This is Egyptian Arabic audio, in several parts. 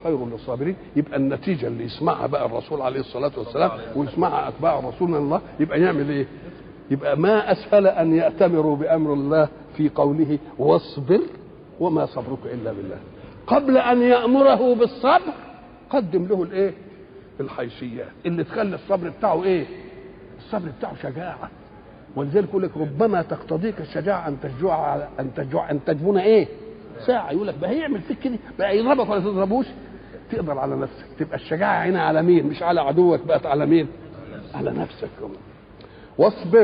خير للصابرين يبقى النتيجه اللي يسمعها بقى الرسول عليه الصلاه والسلام ويسمعها اتباع رسول من الله يبقى يعمل ايه؟ يبقى ما اسهل ان ياتمروا بامر الله في قوله واصبر وما صبرك الا بالله قبل ان يامره بالصبر قدم له الايه؟ الحيثيات اللي تخلي الصبر بتاعه ايه؟ الصبر بتاعه شجاعه ولذلك يقول لك ربما تقتضيك الشجاعه ان تجوع على ان تجوع ان تجبن ايه؟ ساعه يقول لك بقى هيعمل فيك كده بقى يضربك ولا تضربوش تقدر على نفسك تبقى الشجاعه هنا على مين مش على عدوك بقت على مين على نفسك كمان واصبر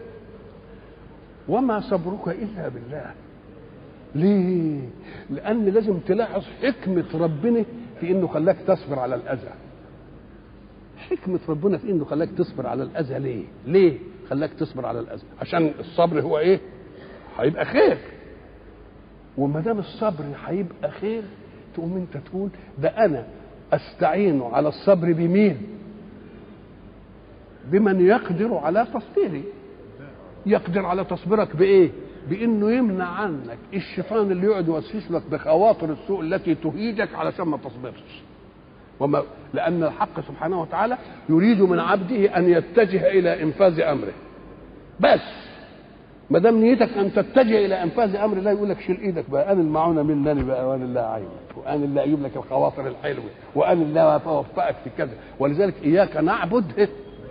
وما صبرك الا بالله ليه لان لازم تلاحظ حكمه ربنا في انه خلاك تصبر على الاذى حكمه ربنا في انه خلاك تصبر على الاذى ليه ليه خلاك تصبر على الاذى عشان الصبر هو ايه هيبقى خير وما دام الصبر هيبقى خير تقوم انت تقول ده انا استعين على الصبر بمين بمن يقدر على تصبيري يقدر على تصبيرك بايه بانه يمنع عنك الشيطان اللي يقعد يوسوس لك بخواطر السوء التي تهيجك علشان ما تصبرش وما لان الحق سبحانه وتعالى يريد من عبده ان يتجه الى انفاذ امره بس ما دام نيتك ان تتجه الى انفاذ امر الله يقول لك شيل ايدك بقى انا المعونه مني بقى وانا اللي اعينك وانا اللي اجيب لك الخواطر الحلوه وانا اللي اوفقك في كذا ولذلك اياك نعبد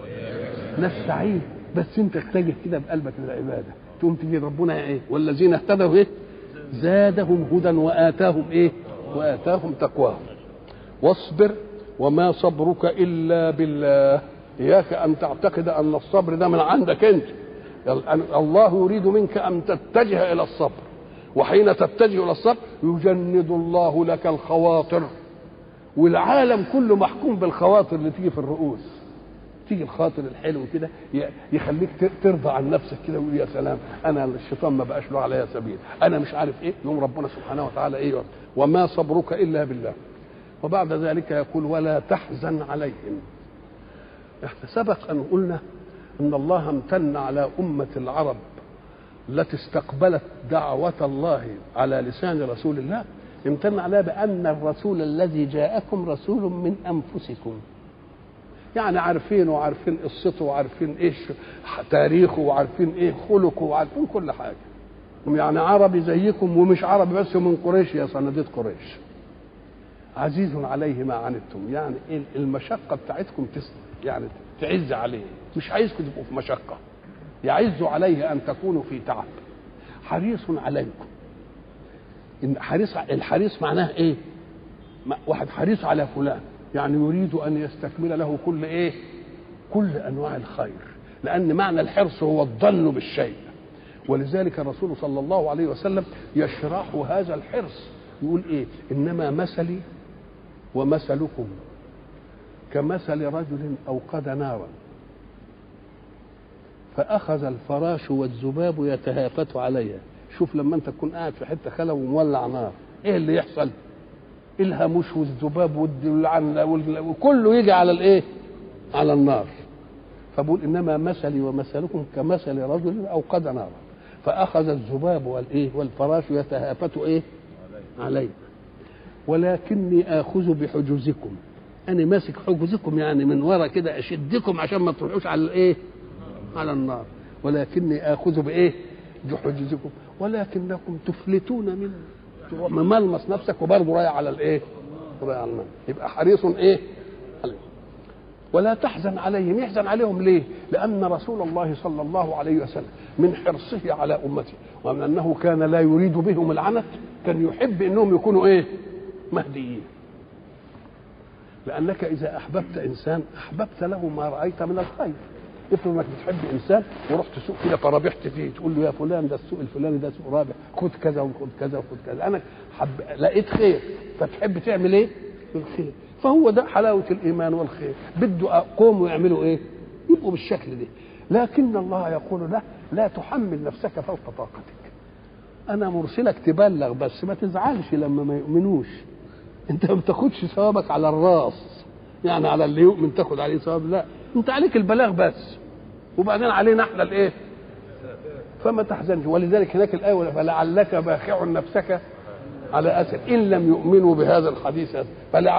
نستعين بس انت اتجه كده بقلبك للعباده تقوم تجي ربنا ايه والذين اهتدوا ايه زادهم هدى واتاهم ايه واتاهم تقواهم واصبر وما صبرك الا بالله اياك ان تعتقد ان الصبر ده من عندك انت الله يريد منك ان تتجه الى الصبر وحين تتجه الى الصبر يجند الله لك الخواطر والعالم كله محكوم بالخواطر اللي تيجي في الرؤوس تيجي الخاطر الحلو كده يخليك ترضى عن نفسك كده ويقول يا سلام انا الشيطان ما بقاش له عليا سبيل انا مش عارف ايه يوم ربنا سبحانه وتعالى ايه وما صبرك الا بالله وبعد ذلك يقول ولا تحزن عليهم احنا سبق ان قلنا ان الله امتن على امه العرب التي استقبلت دعوه الله على لسان رسول الله امتن عليها بان الرسول الذي جاءكم رسول من انفسكم يعني عارفين وعارفين قصته وعارفين ايش تاريخه وعارفين ايه خلقه وعارفين كل حاجه يعني عربي زيكم ومش عربي بس من قريش يا صناديد قريش عزيز عليه ما عنتم يعني ايه المشقه بتاعتكم تس يعني تعز عليه مش عايزكم تبقوا في مشقه يعز عليه ان تكونوا في تعب حريص عليكم ان حريص الحريص معناه ايه واحد حريص على فلان يعني يريد ان يستكمل له كل ايه كل انواع الخير لان معنى الحرص هو الظن بالشيء ولذلك الرسول صلى الله عليه وسلم يشرح هذا الحرص يقول ايه انما مثلي ومثلكم كمثل رجل اوقد نارا فاخذ الفراش والذباب يتهافت عليها شوف لما انت تكون قاعد في حته خلا ومولع نار ايه اللي يحصل الهاموش والذباب وكله يجي على الايه على النار فبقول انما مثلي ومثلكم كمثل رجل اوقد نارا فاخذ الذباب والايه والفراش يتهافت ايه عليه ولكني اخذ بحجوزكم انا ماسك حجوزكم يعني من ورا كده اشدكم عشان ما تروحوش على الايه على النار ولكني اخذ بايه بحجوزكم ولكنكم تفلتون من مملمس نفسك وبرضه رايح على الايه رايح على النار يبقى حريص ايه عليه. ولا تحزن عليهم يحزن عليهم ليه لان رسول الله صلى الله عليه وسلم من حرصه على امته ومن انه كان لا يريد بهم العنت كان يحب انهم يكونوا ايه مهديين لانك اذا احببت انسان احببت له ما رايت من الخير افرض انك بتحب انسان ورحت سوق كده فربحت فيه تقول له يا فلان ده السوق الفلاني ده سوق رابح خد كذا وخد كذا وخد كذا انا حب لقيت خير فتحب تعمل ايه؟ الخير فهو ده حلاوه الايمان والخير بده قوموا يعملوا ايه؟ يبقوا بالشكل ده لكن الله يقول له لا تحمل نفسك فوق طاقتك انا مرسلك تبلغ بس ما تزعلش لما ما يؤمنوش انت ما بتاخدش ثوابك على الراس يعني على اللي يؤمن تاخد عليه ثواب لا انت عليك البلاغ بس وبعدين علينا احنا الايه فما تحزنش ولذلك هناك الايه فلعلك باخع نفسك على اثر ان لم يؤمنوا بهذا الحديث فلا